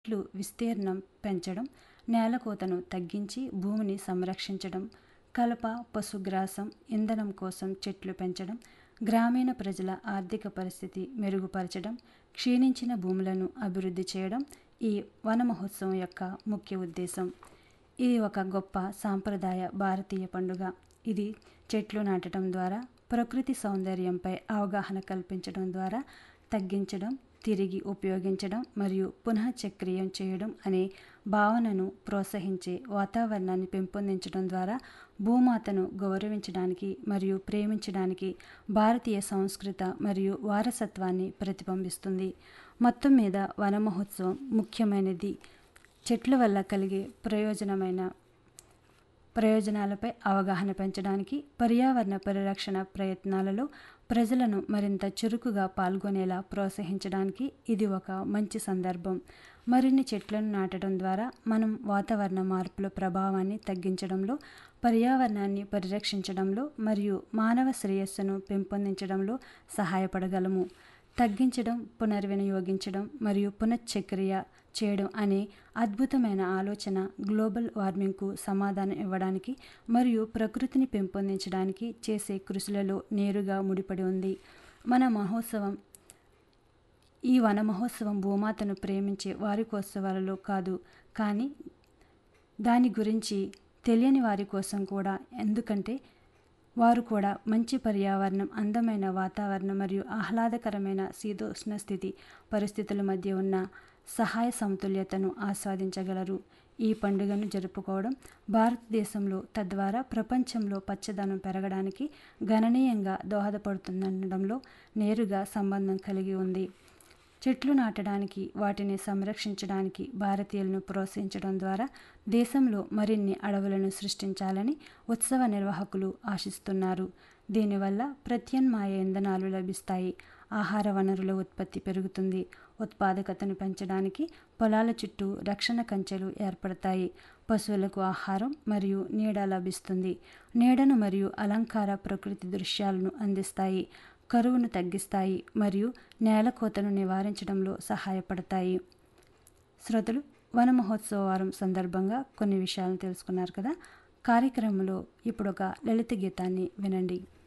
చెట్లు విస్తీర్ణం పెంచడం నేలకోతను తగ్గించి భూమిని సంరక్షించడం కలప పశుగ్రాసం ఇంధనం కోసం చెట్లు పెంచడం గ్రామీణ ప్రజల ఆర్థిక పరిస్థితి మెరుగుపరచడం క్షీణించిన భూములను అభివృద్ధి చేయడం ఈ వన మహోత్సవం యొక్క ముఖ్య ఉద్దేశం ఇది ఒక గొప్ప సాంప్రదాయ భారతీయ పండుగ ఇది చెట్లు నాటడం ద్వారా ప్రకృతి సౌందర్యంపై అవగాహన కల్పించడం ద్వారా తగ్గించడం తిరిగి ఉపయోగించడం మరియు పునఃచక్రీయం చేయడం అనే భావనను ప్రోత్సహించే వాతావరణాన్ని పెంపొందించడం ద్వారా భూమాతను గౌరవించడానికి మరియు ప్రేమించడానికి భారతీయ సంస్కృత మరియు వారసత్వాన్ని ప్రతిబింబిస్తుంది మొత్తం మీద వన మహోత్సవం ముఖ్యమైనది చెట్ల వల్ల కలిగే ప్రయోజనమైన ప్రయోజనాలపై అవగాహన పెంచడానికి పర్యావరణ పరిరక్షణ ప్రయత్నాలలో ప్రజలను మరింత చురుకుగా పాల్గొనేలా ప్రోత్సహించడానికి ఇది ఒక మంచి సందర్భం మరిన్ని చెట్లను నాటడం ద్వారా మనం వాతావరణ మార్పుల ప్రభావాన్ని తగ్గించడంలో పర్యావరణాన్ని పరిరక్షించడంలో మరియు మానవ శ్రేయస్సును పెంపొందించడంలో సహాయపడగలము తగ్గించడం పునర్వినియోగించడం మరియు పునశ్చక్రియ చేయడం అనే అద్భుతమైన ఆలోచన గ్లోబల్ వార్మింగ్కు సమాధానం ఇవ్వడానికి మరియు ప్రకృతిని పెంపొందించడానికి చేసే కృషులలో నేరుగా ముడిపడి ఉంది మన మహోత్సవం ఈ వన మహోత్సవం భూమాతను ప్రేమించే వారికోత్సవాలలో కాదు కానీ దాని గురించి తెలియని వారి కోసం కూడా ఎందుకంటే వారు కూడా మంచి పర్యావరణం అందమైన వాతావరణం మరియు ఆహ్లాదకరమైన శీతోష్ణ స్థితి పరిస్థితుల మధ్య ఉన్న సహాయ సమతుల్యతను ఆస్వాదించగలరు ఈ పండుగను జరుపుకోవడం భారతదేశంలో తద్వారా ప్రపంచంలో పచ్చదనం పెరగడానికి గణనీయంగా దోహదపడుతుందనడంలో నేరుగా సంబంధం కలిగి ఉంది చెట్లు నాటడానికి వాటిని సంరక్షించడానికి భారతీయులను ప్రోత్సహించడం ద్వారా దేశంలో మరిన్ని అడవులను సృష్టించాలని ఉత్సవ నిర్వాహకులు ఆశిస్తున్నారు దీనివల్ల ప్రత్యామ్నాయ ఇంధనాలు లభిస్తాయి ఆహార వనరుల ఉత్పత్తి పెరుగుతుంది ఉత్పాదకతను పెంచడానికి పొలాల చుట్టూ రక్షణ కంచెలు ఏర్పడతాయి పశువులకు ఆహారం మరియు నీడ లభిస్తుంది నీడను మరియు అలంకార ప్రకృతి దృశ్యాలను అందిస్తాయి కరువును తగ్గిస్తాయి మరియు నేలకోతను నివారించడంలో సహాయపడతాయి శ్రోతలు వన మహోత్సవ వారం సందర్భంగా కొన్ని విషయాలను తెలుసుకున్నారు కదా కార్యక్రమంలో ఇప్పుడు ఒక లలిత గీతాన్ని వినండి